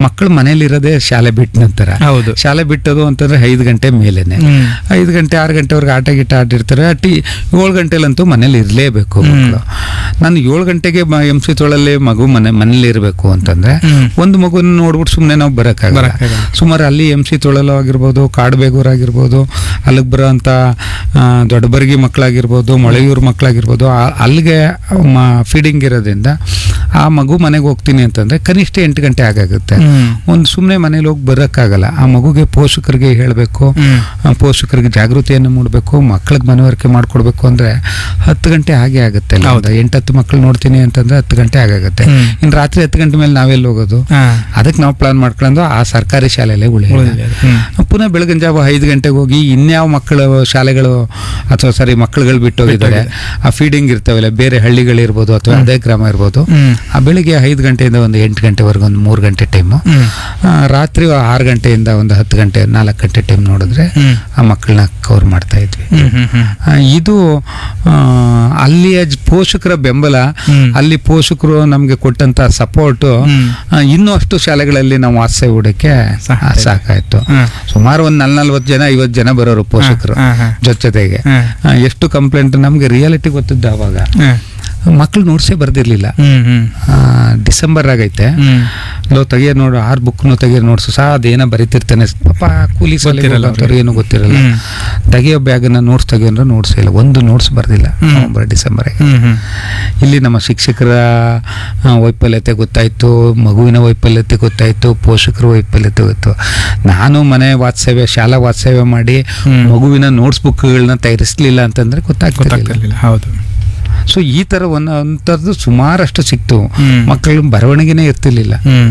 ಮಕ್ಕಳು ಮನೇಲಿ ಇರೋದೇ ಶಾಲೆ ಬಿಟ್ಟ ನಂತರ ಹೌದು ಶಾಲೆ ಬಿಟ್ಟದು ಅಂತಂದ್ರೆ ಐದು ಗಂಟೆ ಮೇಲೇನೆ ಹ್ಮ್. ಐದು ಗಂಟೆ ಆರು ಗಂಟೆವರೆಗೆ ಆಟ ಗೀಟ ಆಡಿರ್ತಾರೆ ಟಿ ಏಳು ಗಂಟೆಲಂತೂ ಮನೇಲಿ ಇರಲೇಬೇಕು ಮಕ್ಕಳು ನಾನು ಏಳು ಗಂಟೆಗೆ ಎಮ್ ಸಿ ತೊಳಲ್ಲಿ ಮಗು ಮನೆ ಮನೇಲಿ ಇರಬೇಕು ಅಂತಂದ್ರೆ ಹ್ಮ್. ಒಂದು ಮಗುನ ನೋಡ್ಬಿಟ್ಟು ಸುಮ್ಮನೆ ನಾವು ಬರೋಕ್ಕಾಗಲ್ಲ ಬರಕ್ಕಾಗಲ್ಲ. ಸುಮಾರು ಅಲ್ಲಿ ಎಮ್ ಸಿ ತೊಳಲು ಆಗಿರ್ಬೋದು ಕಾಡುಬೇಗೂರು ಆಗಿರ್ಬೋದು ಅಲ್ಲಿಗೆ ಬರೋಂಥ ದೊಡ್ಡಬರ್ಗಿ ಮಕ್ಕಳಾಗಿರ್ಬೋದು ಮೊಳೆಯೂರು ಮಕ್ಕಳಾಗಿರ್ಬೋದು ಆ- ಅಲ್ಲಿಗೆ ಫೀಡಿಂಗ್ ಇರೋದ್ರಿಂದ ಆ ಮಗು ಮನೆಗೆ ಹೋಗ್ತೀನಿ ಅಂತಂದ್ರೆ ಕನಿಷ್ಠ ಎಂಟು ಗಂಟೆ ಆಗಾಗುತ್ತೆ ಹ್ಮ್. ಒಂದು ಸುಮ್ಮನೆ ಮನೇಲಿ ಹೋಗಿ ಬರೋಕ್ಕಾಗಲ್ಲ ಆ ಮಗುಗೆ ಪೋಷಕರಿಗೆ ಹೇಳಬೇಕು ಹ್ಮ್. ಪೋಷಕರಿಗೆ ಜಾಗೃತಿಯನ್ನು ಮೂಡಬೇಕು ಮಕ್ಕಳಿಗೆ ಮನವರಿಕೆ ಮಾಡಿಕೊಡ್ಬೇಕು ಅಂದ್ರೆ ಹತ್ತು ಗಂಟೆ ಹಾಗೆ ಆಗುತ್ತೆ ಅಲ್ಲ? ಹೌದು. ಒಂದು ಎಂಟು ಹತ್ತು ಮಕ್ಕಳು ನೋಡ್ತೀನಿ ಅಂತಂದ್ರೆ ಹತ್ತು ಗಂಟೆ ಆಗಾಗುತ್ತೆ ಹ್ಮ್. ಇನ್ನು ರಾತ್ರಿ ಹತ್ತು ಗಂಟೆ ಮೇಲೆ ನಾವೆಲ್ಲಿ ಹೋಗೋದು ಹಾ. ಅದಕ್ಕೆ ನಾವು ಪ್ಲಾನ್ ಮಾಡ್ಕೊಂಡು ಆ ಸರ್ಕಾರಿ ಶಾಲೆಯಲ್ಲೇ ಉಳಿ ಉಳಿದಿದೆ. ಹ್ಮ್. ಪುನಃ ಬೆಳಗಿನ ಜಾವ ಐದು ಗಂಟೆಗೆ ಹೋಗಿ ಇನ್ಯಾವ ಮಕ್ಕಳು ಶಾಲೆಗಳು ಅಥವಾ ಸಾರಿ ಮಕ್ಕಳುಗಳು ಬಿಟ್ಟೋಗಿದ್ದಾರೆ ಆ ಫೀಡಿಂಗ್ ಇರ್ತಾವಲ್ಲ ಬೇರೆ ಹಳ್ಳಿಗಳಿರ್ಬೋದು ಅಥವಾ ಅದೇ ಗ್ರಾಮ ಇರ್ಬೋದು ಹ್ಮ್. ಆ ಬೆಳಿಗ್ಗೆ ಐದು ಗಂಟೆಯಿಂದ ಒಂದು ಎಂಟು ಗಂಟೆವರೆಗೆ ಒಂದು ಮೂರು ಗಂಟೆ ಟೈಮು ಹ್ಮ್. ರಾತ್ರಿ ಆರು ಗಂಟೆಯಿಂದ ಒಂದು ಹತ್ತು ಗಂಟೆ ನಾಲ್ಕು ಗಂಟೆ ಟೈಮ್ ನೋಡಿದ್ರೆ ಹ್ಮ್. ಆ ಮಕ್ಕಳನ್ನ ಕವರ್ ಮಾಡ್ತಾ ಇದ್ವಿ ಹ್ಮ್. ಹ್ಮ್. ಹ್ಮ್. ಆ, ಇದು ಆ, ಅಲ್ಲಿಯ ಜ- ಪೋಷಕರ ಬೆಂಬಲ ಹ್ಮ್. ಅಲ್ಲಿ ಪೋಷಕರು ನಮಗೆ ಕೊಟ್ಟಂತ ಸಪೋರ್ಟು ಹ್ಮ್. ಇನ್ನೂ ಅಷ್ಟು ಶಾಲೆಗಳಲ್ಲಿ ನಾವು ವಾಸ್ತವ್ಯ ಹೂಡಕ್ಕೆ ಸಾಕಾಯ್ತು. ಸಾಕಾಯ್ತು ಹ್ಮ್. ಸುಮಾರು ಒಂದು ನಲ್ ನಲ್ವತ್ತು ಜನ ಐವತ್ತು ಜನ ಬರೋರು ಪೋಷಕರು ಹಾ, ಹಾ. ಜೊತೆಗೆ ಹಾ. ಆ, ಎಷ್ಟು ಕಂಪ್ಲೇಂಟ್ ನಮಗೆ ರಿಯಾಲಿಟಿ ಗೊತ್ತಿದ್ದ ಅವಾಗ ಹಾ. ಮಕ್ಕಳು ನೋಟ್ಸೇ ಬರ್ದಿರ್ಲಿಲ್ಲ ಹ್ಮ್. ಹ್ಮ್. ಆ, ಡಿಸೆಂಬರ್ ಆಗೈತೆ ಹ್ಮ್. ಲೋ ತೆಗಿಯ ನೋಡು ಆರು ಬುಕ್ನು ತೆಗಿಯ ನೋಡ್ಸು ಸಹ ಅದೇನೋ ಬರಿತಿರ್ತಾನೆ ಪಾಪ ಕೂಲಿ ಗೊತ್ತಿರಲ್ಲ ಸಾಲಿಗೆ ಅವ್ರಿಗೆ. ಏನು ಗೊತ್ತಿರಲ್ಲ ಹ್ಮ್. ತೆಗಿಯೋ ಬ್ಯಾಗನ್ನ ನೋಟ್ಸ್ ತೆಗಿಯೋ ಅಂದ್ರೆ ನೋಟ್ಸ್ ಇಲ್ಲ ಒಂದು ನೋಟ್ಸ್ ಬರ್ದಿಲ್ಲ ಹ್ಮ್. ನವೆಂಬರ್ ಡಿಸೆಂಬರ್ ಆಗಿ ಹ್ಮ್. ಹ್ಮ್. ಇಲ್ಲಿ ನಮ್ಮ ಶಿಕ್ಷಕರ ಆ, ವೈಫಲ್ಯತೆ ಗೊತ್ತಾಯ್ತು ಮಗುವಿನ ವೈಫಲ್ಯತೆ ಗೊತ್ತಾಯ್ತು ಪೋಷಕರ ವೈಫಲ್ಯತೆ ಗೊತ್ತು ನಾನು ಮನೆ ವಾತ್ಸವ್ಯ ಶಾಲಾ ವಾತ್ಸವ್ಯ ಮಾಡಿ ಹ್ಮ್. ಮಗುವಿನ ನೋಟ್ಸ್ ಬುಕ್ಗಳನ್ನ ತಯಾರಿಸ್ಲಿಲ್ಲ ಅಂತಂದ್ರೆ ಗೊತ್ತಾಗ್ತಿರ್ಲಿಲ್ಲ ಗೊತ್ತಾಗ್ತಿರ್ಲಿಲ್ಲ ಹೌದು ಸೊ ಈ ತರ ಒಂದು ಅಂಥದ್ದು ಸುಮಾರಷ್ಟು ಸಿಕ್ತು ಹ್ಮ್. ಮಕ್ಕಳು ಬರವಣಿಗೆನೇ ಇರ್ತಿರ್ಲಿಲ್ಲ ಹ್ಮ್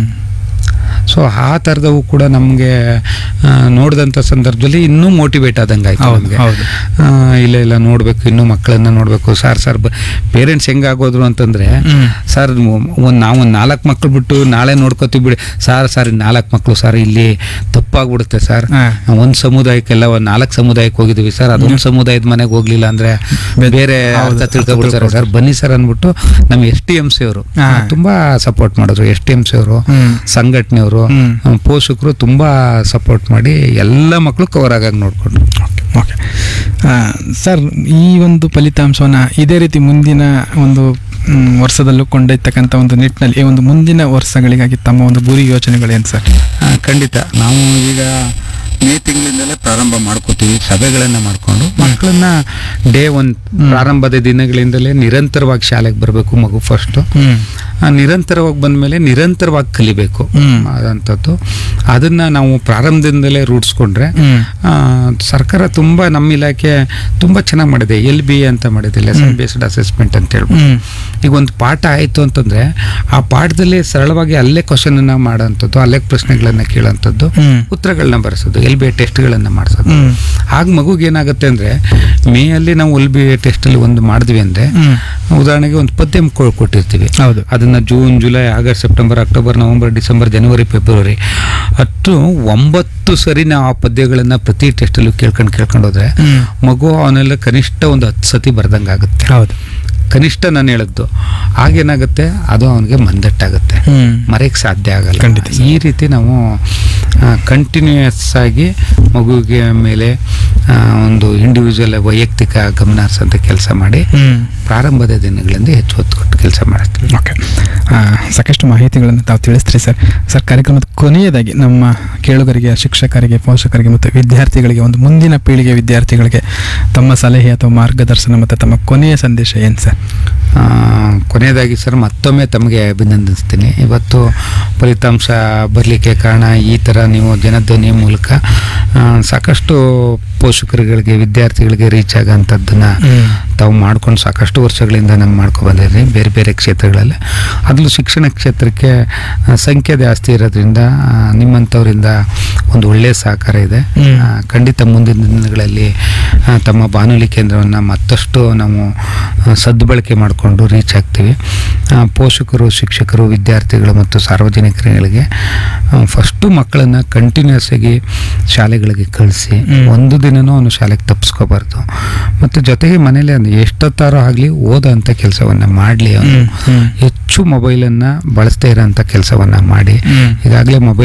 ಸೊ ಆ ಥರದವು ಕೂಡ ನಮಗೆ ನೋಡಿದಂಥ ಸಂದರ್ಭದಲ್ಲಿ ಇನ್ನೂ ಮೋಟಿವೇಟ್ ಆದಂಗೆ ಆಯ್ತು ಹೌದು, ನಮಗೆ ಹೌದು. ಇಲ್ಲ ಇಲ್ಲ ನೋಡಬೇಕು ಇನ್ನೂ ಮಕ್ಕಳನ್ನ ನೋಡಬೇಕು ಸರ್ ಸರ್ ಪೇರೆಂಟ್ಸ್ ಹೆಂಗಾಗೋದ್ರು ಅಂತಂದ್ರೆ ಹ್ಮ್. ಸರ್ ಒಂದು ನಾವು ಒಂದು ನಾಲ್ಕು ಮಕ್ಳು ಬಿಟ್ಟು ನಾಳೆ ನೋಡ್ಕೋತೀವಿ ಬಿಡಿ ಸರ್ ಸರ್ ನಾಲ್ಕು ಮಕ್ಕಳು ಸರ್ ಇಲ್ಲಿ ತಪ್ಪಾಗ್ಬಿಡುತ್ತೆ ಸರ್ ಹಾ. ಒಂದು ಸಮುದಾಯಕ್ಕೆಲ್ಲ ಒಂದು ನಾಲ್ಕು ಸಮುದಾಯಕ್ಕೆ ಹೋಗಿದ್ವಿ ಸರ್ ಅದೊಂದು ಸಮುದಾಯದ ಮನೆಗೆ ಹೋಗ್ಲಿಲ್ಲ ಅಂದ್ರೆ ಬೆ- ಬೇರೆ ಹೌದು, ಅರ್ಥ ತಿಳ್ಕೊಬಿಡ್ತಾರೆ ಸರ್ ಬನ್ನಿ ಸರ್ ಅಂದ್ಬಿಟ್ಟು ನಮ್ಮ ಎಸ್ ಟಿ ಎಂ ಸಿ ಅವರು ಹಾ. ತುಂಬಾ ಸಪೋರ್ಟ್ ಮಾಡಿದ್ರು ಎಸ್ ಟಿ ಎಂ ಸಿ ಅವರು ಹ್ಮ್. ಸಂಘಟನೆಯವರು ಹ್ಮ್. ಪೋಷಕರು ತುಂಬಾ ಸಪೋರ್ಟ್ ಮಾಡಿ ಎಲ್ಲ ಮಕ್ಕಳು ಕವರ್ ಆಗಾಗ ನೋಡ್ಕೊಂಡ್ರು ಓಕೆ ಆ, ಸರ್ ಈ ಒಂದು ಫಲಿತಾಂಶವನ್ನ ಇದೇ ರೀತಿ ಮುಂದಿನ ಒಂದು ಮ್, ವರ್ಷದಲ್ಲೂ ಕೊಂಡೊಯ್ತಕ್ಕಂಥ ಒಂದು ನಿಟ್ಟಿನಲ್ಲಿ ಈ ಒಂದು ಮುಂದಿನ ವರ್ಷಗಳಿಗಾಗಿ ತಮ್ಮ ಒಂದು ಗುರಿ ಯೋಚನೆಗಳೇನು ಸರ್ ಆ, ಖಂಡಿತ ನಾವು ಈಗ ಮೇ ತಿಂಗಳಿಂದಲೇ ಪ್ರಾರಂಭ ಮಾಡ್ಕೋತೀವಿ ಸಭೆಗಳನ್ನ ಮಾಡ್ಕೊಂಡು ಮಕ್ಕಳನ್ನ ಡೇ ಒನ್ ಪ್ರಾರಂಭದ ದಿನಗಳಿಂದಲೇ ನಿರಂತರವಾಗಿ ಶಾಲೆಗೆ ಬರಬೇಕು ಮಗು ಫಸ್ಟು ಹ್ಮ್ ನಿರಂತರವಾಗಿ ಬಂದಮೇಲೆ ನಿರಂತರವಾಗಿ ಕಲಿಬೇಕು ಹ್ಮ್. ಅದಂಥದ್ದು ಅದನ್ನ ನಾವು ಪ್ರಾರಂಭದಿಂದಲೇ ರೂಢಿಸ್ಕೊಂಡ್ರೆ ಹ್ಮ್. ಆ, ಸರ್ಕಾರ ತುಂಬ ನಮ್ಮ ಇಲಾಖೆ ತುಂಬ ಚೆನ್ನಾಗಿ ಮಾಡಿದೆ ಎಲ್ ಬಿ ಅಂತ ಮಾಡಿದೆ ಲೆಸನ್ ಬೇಸ್ಡ್ ಅಸೆಸ್ಮೆಂಟ್ ಅಂತ ಹೇಳ್ಬಿಟ್ಟು ಹ್ಮ್ ಈಗ ಒಂದು ಪಾಠ ಆಯಿತು ಅಂತಂದ್ರೆ ಆ ಪಾಠದಲ್ಲಿ ಸರಳವಾಗಿ ಅಲ್ಲೇ ಕ್ವಶನ್ ಅನ್ನ ಮಾಡೋಂಥದ್ದು ಅಲ್ಲೇ ಪ್ರಶ್ನೆಗಳನ್ನ ಕೇಳೋಂಥದ್ದು ಹ್ಮ್. ಉತ್ತರಗಳನ್ನ ಬರೆಸೋದು ಎಲ್ ಬಿ ಟೆಸ್ಟ್ಗಳನ್ನ ಮಾಡಿಸೋದು ಹ್ಮ್. ಆಗ ಮಗುಗೆ ಏನಾಗುತ್ತೆ ಅಂದ್ರೆ ಮೇ ಅಲ್ಲಿ ನಾವು ಎಲ್ ಬಿ ಟೆಸ್ಟಲ್ಲಿ ಒಂದು ಮಾಡಿದ್ವಿ ಅಂದ್ರೆ ಹ್ಮ್. ಉದಾಹರಣೆಗೆ ಒಂದು ಪದ್ಯ ಕೊ- ಕೊಟ್ಟಿರ್ತೀವಿ ಹೌದು ಅದನ್ನ June July August September October November December ಜನವರಿ ಫೆಬ್ರವರಿ ಅಷ್ಟು ಒಂಬತ್ತು ಸರಿ ನಾವು ಆ ಪದ್ಯಗಳನ್ನ ಪ್ರತಿ ಟೆಸ್ಟಲ್ಲೂ ಕೇಳ್ಕೊಂಡು ಕೇಳ್ಕೊಂಡು ಹೋದ್ರೆ ಹ್ಮ್. ಮಗು ಅವನೆಲ್ಲ ಕನಿಷ್ಠ ಒಂದು ಹತ್ತು ಸತಿ ಬರ್ದಂಗೆ ಆಗುತ್ತೆ ಹೌದು ಕನಿಷ್ಠ ನಾನು ಹೇಳಿದ್ದು ಆಗೇನಾಗುತ್ತೆ ಅದು ಅವನಿಗೆ ಮಂದಟ್ಟಾಗುತ್ತೆ ಹ್ಮ್ ಮರೆಯಕ್ಕೆ ಸಾಧ್ಯ ಆಗಲ್ಲ ಖಂಡಿತ ಸರ್. ಈ ರೀತಿ ನಾವು ಕಂಟಿನ್ಯೂಯಸ್ ಆಗಿ ಮಗುವಿಗೆ ಮೇಲೆ ಆ, ಒಂದು ಇಂಡಿವಿಜುವಲ್ ವೈಯಕ್ತಿಕ ಗಮನ ಹರಿಸೋಂಥ ಕೆಲಸ ಮಾಡಿ ಹ್ಮ್ ಪ್ರಾರಂಭದ ದಿನಗಳಿಂದ ಹೆಚ್ಚು ಹೊತ್ತು ಕೊಟ್ಟು ಕೆಲಸ ಮಾಡ್ತೀವಿ ಓಕೆ ಆ, ಸಾಕಷ್ಟು ಮಾಹಿತಿಗಳನ್ನು ತಾವು ತಿಳಿಸ್ತೀರಿ ಸರ್ ಸರ್ ಕಾರ್ಯಕ್ರಮದ ಕೊನೆಯದಾಗಿ ನಮ್ಮ ಕೇಳುಗರಿಗೆ ಶಿಕ್ಷಕರಿಗೆ ಪೋಷಕರಿಗೆ ಮತ್ತು ವಿದ್ಯಾರ್ಥಿಗಳಿಗೆ ಒಂದು ಮುಂದಿನ ಪೀಳಿಗೆ ವಿದ್ಯಾರ್ಥಿಗಳಿಗೆ ತಮ್ಮ ಸಲಹೆ ಅಥವಾ ಮಾರ್ಗದರ್ಶನ ಮತ್ತು ತಮ್ಮ ಕೊನೆಯ ಸಂದೇಶ ಏನು ಸರ್ ಆ, ಕೊನೆಯದಾಗಿ ಸರ್ ಮತ್ತೊಮ್ಮೆ ತಮಗೆ ಅಭಿನಂದಿಸ್ತೀನಿ ಇವತ್ತು ಫಲಿತಾಂಶ ಬರಲಿಕ್ಕೆ ಕಾರಣ ಈ ಥರ ನೀವು ಜನಧ್ವನಿ ಮೂಲಕ ಆ, ಸಾಕಷ್ಟು ಪೋಷಕರುಗಳಿಗೆ ವಿದ್ಯಾರ್ಥಿಗಳಿಗೆ ರೀಚ್ ಆಗೋಂಥದ್ದನ್ನ ತಾವು ಮಾಡ್ಕೊಂಡು ಸಾಕಷ್ಟು ವರ್ಷಗಳಿಂದ ನಂಗೆ ಮಾಡ್ಕೊಂಡು ಬಂದಿದ್ರಿ ಬೇರೆ ಬೇರೆ ಕ್ಷೇತ್ರಗಳಲ್ಲಿ ಅದರಲ್ಲೂ ಶಿಕ್ಷಣ ಕ್ಷೇತ್ರಕ್ಕೆ ಆ, ಸಂಖ್ಯೆ ಜಾಸ್ತಿ ಇರೋದ್ರಿಂದ ಆ, ನಿಮ್ಮಂಥವರಿಂದ ಒಂದು ಒಳ್ಳೆಯ ಸಹಕಾರ ಇದೆ ಹ್ಮ್. ಆ, ಖಂಡಿತ ಮುಂದಿನ ದಿನಗಳಲ್ಲಿ ಆ, ತಮ್ಮ ಬಾನುಲಿ ಕೇಂದ್ರವನ್ನು ಮತ್ತಷ್ಟು ನಾವು ಆ, ಸದ್ಬಳಕೆ ಮಾಡಿಕೊಂಡು ರೀಚ್ ಆಗ್ತೀವಿ ಆ, ಪೋಷಕರು ಶಿಕ್ಷಕರು ವಿದ್ಯಾರ್ಥಿಗಳು ಮತ್ತು ಸಾರ್ವಜನಿಕರಿಗೆ ಫಸ್ಟು ಮಕ್ಕಳನ್ನು ಕಂಟಿನ್ಯೂಸ್ ಆಗಿ ಶಾಲೆಗಳಿಗೆ ಕಳಿಸಿ ಹ್ಮ್. ಒಂದು ದಿನನೂ ಅವನು ಶಾಲೆಗೆ ತಪ್ಪಿಸ್ಕೋಬಾರ್ದು ಮತ್ತು ಜೊತೆಗೆ ಮನೇಲಿ ಒಂದು ಎಷ್ಟೊತ್ತಾರೋ ಆಗಲಿ ಓದೋ ಅಂಥ ಕೆಲಸವನ್ನು ಮಾಡಲಿ ಅವನು ಹ್ಮ್, ಹ್ಮ್. ಹೆಚ್ಚು ಮೊಬೈಲನ್ನು ಬಳಸ್ತಾ ಇರೋಂಥ ಕೆಲಸವನ್ನು ಮಾಡಿ ಹ್ಮ್. ಈಗಾಗಲೇ ಮೊಬೈಲ್